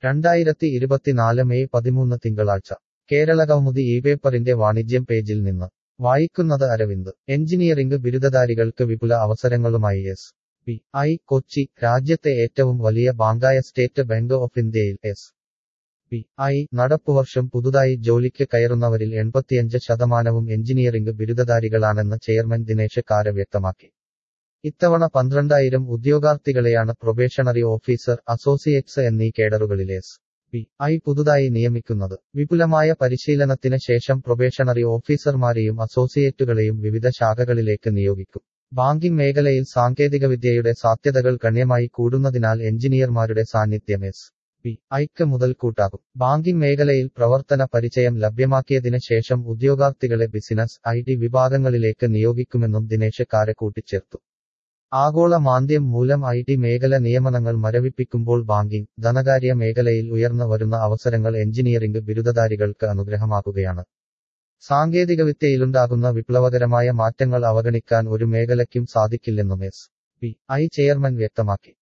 രണ്ടായിരത്തി ഇരുപത്തിനാല് മെയ് പതിമൂന്ന് തിങ്കളാഴ്ച കേരളകൗമുദി ഈ പേപ്പറിന്റെ വാണിജ്യം പേജിൽ നിന്ന് വായിക്കുന്നത് അരവിന്ദ് എഞ്ചിനീയറിംഗ് ബിരുദധാരികൾക്ക് വിപുല അവസരങ്ങളുമായി എസ് ബി ഐ കൊച്ചി രാജ്യത്തെ ഏറ്റവും വലിയ ബാങ്കായ സ്റ്റേറ്റ് ബാങ്ക് ഓഫ് ഇന്ത്യയിൽ എസ് ബി ഐ നടപ്പുവർഷം പുതുതായി ജോലിക്ക് കയറുന്നവരിൽ എൺപത്തിയഞ്ച് ശതമാനവും എഞ്ചിനീയറിംഗ് ബിരുദധാരികളാണെന്ന് ചെയർമാൻ ദിനേശ് കാര വ്യക്തമാക്കി ഇത്തവണ പന്ത്രണ്ടായിരം ഉദ്യോഗാർത്ഥികളെയാണ് പ്രൊബേഷണറി ഓഫീസർ അസോസിയേറ്റ്സ് എന്നീ കേഡറുകളിലെ എസ് പി ഐ പുതുതായി നിയമിക്കുന്നത് വിപുലമായ പരിശീലനത്തിന് ശേഷം പ്രൊബേഷണറി ഓഫീസർമാരെയും അസോസിയേറ്റുകളെയും വിവിധ ശാഖകളിലേക്ക് നിയോഗിക്കും ബാങ്കിംഗ് മേഖലയിൽ സാങ്കേതികവിദ്യയുടെ സാധ്യതകൾ ഗണ്യമായി കൂടുന്നതിനാൽ എഞ്ചിനീയർമാരുടെ സാന്നിധ്യം എസ് പി ഐക്ക് മുതൽക്കൂട്ടാകും ബാങ്കിംഗ് മേഖലയിൽ പ്രവർത്തന പരിചയം ലഭ്യമാക്കിയതിന് ശേഷം ഉദ്യോഗാർത്ഥികളെ ബിസിനസ് ഐ ടി വിഭാഗങ്ങളിലേക്ക് നിയോഗിക്കുമെന്നും ദിനേശ് കാരെ കൂട്ടിച്ചേർത്തു ആഗോള മാന്ദ്യം മൂലം ഐ ടി മേഖല നിയമനങ്ങൾ മരവിപ്പിക്കുമ്പോൾ ബാങ്കിംഗ് ധനകാര്യ മേഖലയിൽ ഉയർന്നു വരുന്ന അവസരങ്ങൾ എഞ്ചിനീയറിംഗ് ബിരുദധാരികൾക്ക് അനുഗ്രഹമാകുകയാണ് സാങ്കേതികവിദ്യയിലുണ്ടാകുന്ന വിപ്ലവകരമായ മാറ്റങ്ങൾ അവഗണിക്കാൻ ഒരു മേഖലയ്ക്കും സാധിക്കില്ലെന്നും എസ് പി ഐ ചെയർമാൻ വ്യക്തമാക്കി